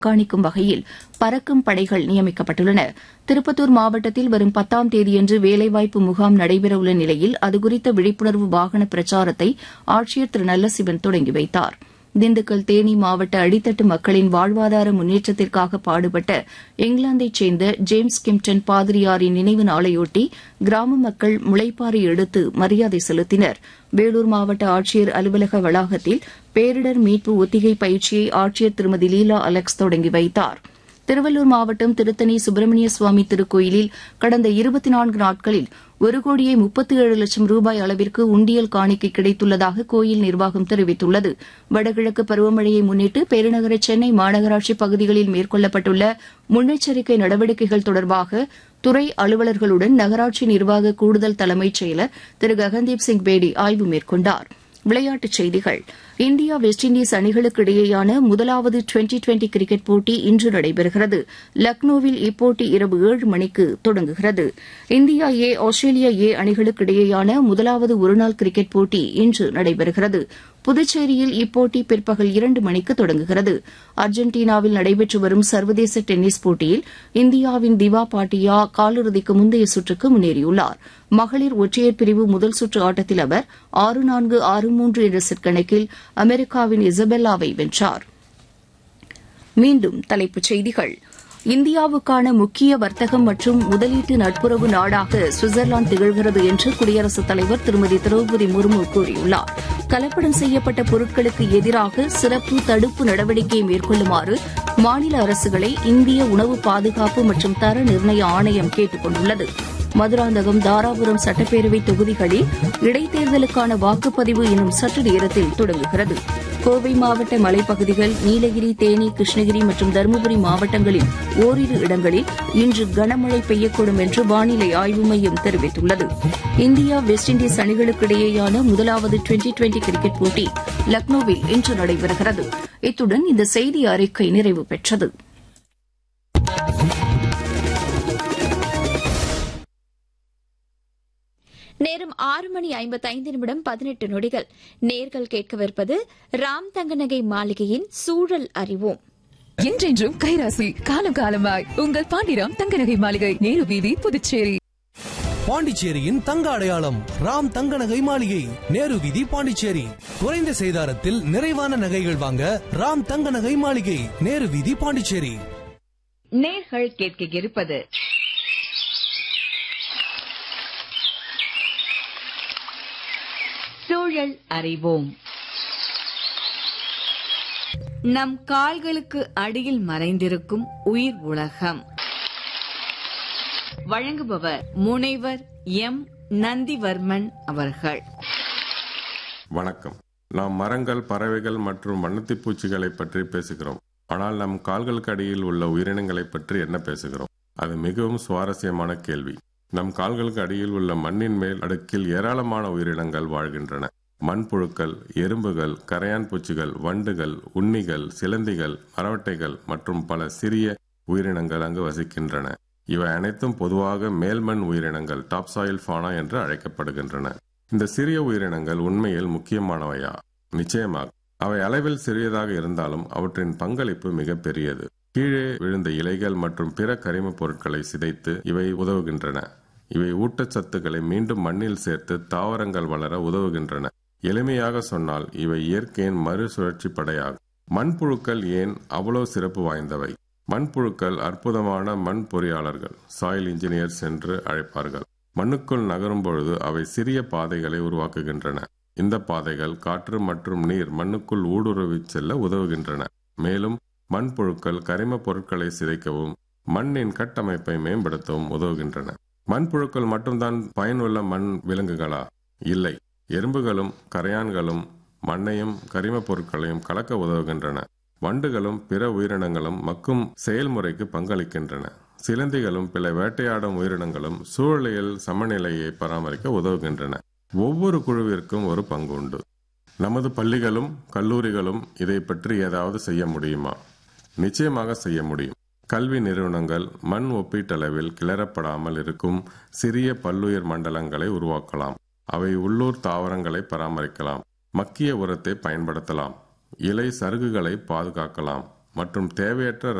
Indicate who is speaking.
Speaker 1: கண்காணிக்கும் வகையில் பறக்கும் படைகள் நியமிக்கப்பட்டுள்ளன திருப்பத்தூர் மாவட்டத்தில் வரும் பத்தாம் தேதியன்று வேலைவாய்ப்பு முகாம் நடைபெறவுள்ள நிலையில் அதுகுறித்த விழிப்புணர்வு வாகன பிரச்சாரத்தை ஆட்சியர் திரு நல்லசிவன் தொடங்கி வைத்தார் திண்டுக்கல் தேனி மாவட்ட அடித்தட்டு மக்களின் வாழ்வாதார முன்னேற்றத்திற்காக பாடுபட்ட இங்கிலாந்தைச் சேர்ந்த ஜேம்ஸ் கிம்டன் பாதிரியாரின் நினைவு நாளையொட்டி கிராம மக்கள் முளைப்பாறை எடுத்து மரியாதை செலுத்தினர் வேலூர் மாவட்ட ஆட்சியர் அலுவலக வளாகத்தில் பேரிடர் மீட்பு ஒத்திகை பயிற்சியை ஆட்சியர் திருமதி லீலா அலெக்ஸ் தொடங்கி வைத்தார் திருவள்ளூர் மாவட்டம் திருத்தணி சுப்பிரமணிய சுவாமி திருக்கோயிலில் கடந்த இருபத்தி நான்கு நாட்களில் ஒரு கோடியே முப்பத்தி ஏழு லட்சம் ரூபாய் அளவிற்கு உண்டியல் காணிக்கை கிடைத்துள்ளதாக கோயில் நிர்வாகம் தெரிவித்துள்ளது வடகிழக்கு பருவமழையை முன்னிட்டு பெருநகர சென்னை மாநகராட்சி பகுதிகளில் மேற்கொள்ளப்பட்டுள்ள முன்னெச்சரிக்கை நடவடிக்கைகள் தொடர்பாக துறை அலுவலர்களுடன் நகராட்சி நிர்வாக கூடுதல் தலைமைச் செயலர் திரு ககன்தீப் சிங் பேடி ஆய்வு மேற்கொண்டார் விளையாட்டுச் செய்திகள் இந்தியா வெஸ்ட் இண்டீஸ் அணிகளுக்கு இடையேயான முதலாவது டுவெண்டி டுவெண்டி கிரிக்கெட் போட்டி இன்று நடைபெறுகிறது லக்னோவில் இப்போட்டி இரவு ஏழு மணிக்கு தொடங்குகிறது இந்தியா ஏ ஆஸ்திரேலியா ஏ அணிகளுக்கு இடையேயான முதலாவது ஒருநாள் கிரிக்கெட் போட்டி இன்று நடைபெறுகிறது புதுச்சேரியில் இப்போட்டி பிற்பகல் இரண்டு மணிக்கு தொடங்குகிறது அர்ஜென்டினாவில் நடைபெற்று வரும் சர்வதேச டென்னிஸ் போட்டியில் இந்தியாவின் திவா பாட்டியா காலிறுதிக்கு முந்தைய சுற்றுக்கு முன்னேறியுள்ளார் மகளிர் ஒற்றையர் பிரிவு முதல் சுற்று ஆட்டத்தில் அவர் ஆறு நான்கு ஆறு மூன்று என்ற செட் கணக்கில் அமெரிக்காவின் இசபெல்லாவை வென்றார் மீண்டும் தலைப்புச் செய்திகள் இந்தியாவுக்கான முக்கிய வர்த்தகம் மற்றும் முதலீட்டு நட்புறவு நாடாக சுவிட்சர்லாந்து திகழ்கிறது என்று குடியரசுத் தலைவர் திருமதி திரௌபதி முர்மு கூறியுள்ளார் கலப்படம் செய்யப்பட்ட பொருட்களுக்கு எதிராக சிறப்பு தடுப்பு நடவடிக்கையை மேற்கொள்ளுமாறு மாநில அரசுகளை இந்திய உணவு பாதுகாப்பு மற்றும் தர நிர்ணய ஆணையம் கேட்டுக் கொண்டுள்ளது மதுராந்தகம் தாராபுரம் சட்டப்பேரவை தொகுதிகளில் இடைத்தேர்தலுக்கான வாக்குப்பதிவு இன்னும் சற்று நேரத்தில் தொடங்குகிறது கோவை மாவட்ட மலைப்பகுதிகள் நீலகிரி தேனி கிருஷ்ணகிரி மற்றும் தருமபுரி மாவட்டங்களில் ஓரிரு இடங்களில் இன்று கனமழை பெய்யக்கூடும் என்று வானிலை ஆய்வு மையம் தெரிவித்துள்ளது இந்தியா வெஸ்ட் இண்டீஸ் அணிகளுக்கு இடையேயான முதலாவது டுவெண்டி டுவெண்டி கிரிக்கெட் போட்டி லக்னோவில் இன்று நடைபெறுகிறது இத்துடன் இந்த செய்தி அறிக்கை நிறைவு பெற்றது
Speaker 2: நேரம் ஆறு மணி ஐம்பத்தைந்து நிமிடம் பதினெட்டு நொடிகள் நேர்கள் கேட்கவிருப்பது ராம் தங்கநகை மாளிகையின் சூழல் அறிவோம்
Speaker 3: என்றென்றும் கைராசி காலம் காலமாய் உங்கள் பாண்டிராம் தங்கநகை மாளிகை நேரு வீதி புதுச்சேரி
Speaker 4: பாண்டிச்சேரியின் தங்க அடையாளம் ராம் தங்க நகை மாளிகை நேரு வீதி பாண்டிச்சேரி குறைந்த செய்தாரத்தில் நிறைவான நகைகள் வாங்க ராம் தங்க நகை மாளிகை நேரு வீதி பாண்டிச்சேரி
Speaker 5: நேர்கள் கேட்க இருப்பது சூழல் அறிவோம் நம் கால்களுக்கு அடியில் மறைந்திருக்கும் உயிர் உலகம் வழங்குபவர் முனைவர் எம் நந்திவர்மன் அவர்கள்
Speaker 6: வணக்கம் நாம் மரங்கள் பறவைகள் மற்றும் வண்ணத்திப் பூச்சிகளை பற்றி பேசுகிறோம் ஆனால் நம் கால்களுக்கு அடியில் உள்ள உயிரினங்களை பற்றி என்ன பேசுகிறோம் அது மிகவும் சுவாரஸ்யமான கேள்வி நம் கால்களுக்கு அடியில் உள்ள மண்ணின் மேல் அடுக்கில் ஏராளமான உயிரினங்கள் வாழ்கின்றன மண்புழுக்கள் எறும்புகள் கரையான் பூச்சிகள் வண்டுகள் உண்ணிகள் சிலந்திகள் மரவட்டைகள் மற்றும் பல சிறிய உயிரினங்கள் அங்கு வசிக்கின்றன இவை அனைத்தும் பொதுவாக மேல்மண் உயிரினங்கள் டாப்சாயில் ஃபானா என்று அழைக்கப்படுகின்றன இந்த சிறிய உயிரினங்கள் உண்மையில் முக்கியமானவையா நிச்சயமாக அவை அளவில் சிறியதாக இருந்தாலும் அவற்றின் பங்களிப்பு மிக பெரியது கீழே விழுந்த இலைகள் மற்றும் பிற கரிம பொருட்களை சிதைத்து இவை உதவுகின்றன இவை ஊட்டச்சத்துக்களை மீண்டும் மண்ணில் சேர்த்து தாவரங்கள் வளர உதவுகின்றன எளிமையாக சொன்னால் இவை இயற்கையின் மறுசுழற்சி படையாகும் மண்புழுக்கள் ஏன் அவ்வளவு சிறப்பு வாய்ந்தவை மண்புழுக்கள் அற்புதமான மண் பொறியாளர்கள் சாயில் இன்ஜினியர்ஸ் என்று அழைப்பார்கள் மண்ணுக்குள் நகரும் பொழுது அவை சிறிய பாதைகளை உருவாக்குகின்றன இந்த பாதைகள் காற்று மற்றும் நீர் மண்ணுக்குள் ஊடுருவி செல்ல உதவுகின்றன மேலும் மண்புழுக்கள் கரிம பொருட்களை சிதைக்கவும் மண்ணின் கட்டமைப்பை மேம்படுத்தவும் உதவுகின்றன மண்புழுக்கள் மட்டும்தான் பயனுள்ள மண் விலங்குகளா இல்லை எறும்புகளும் கரையான்களும் மண்ணையும் கரிம பொருட்களையும் கலக்க உதவுகின்றன வண்டுகளும் பிற உயிரினங்களும் மக்கும் செயல்முறைக்கு பங்களிக்கின்றன சிலந்திகளும் பிற வேட்டையாடும் உயிரினங்களும் சூழலியல் சமநிலையை பராமரிக்க உதவுகின்றன ஒவ்வொரு குழுவிற்கும் ஒரு பங்கு உண்டு நமது பள்ளிகளும் கல்லூரிகளும் இதை பற்றி ஏதாவது செய்ய முடியுமா நிச்சயமாக செய்ய முடியும் கல்வி நிறுவனங்கள் மண் ஒப்பீட்டளவில் கிளறப்படாமல் இருக்கும் சிறிய பல்லுயிர் மண்டலங்களை உருவாக்கலாம் அவை உள்ளூர் தாவரங்களை பராமரிக்கலாம் மக்கிய உரத்தை பயன்படுத்தலாம் இலை சருகுகளை பாதுகாக்கலாம் மற்றும் தேவையற்ற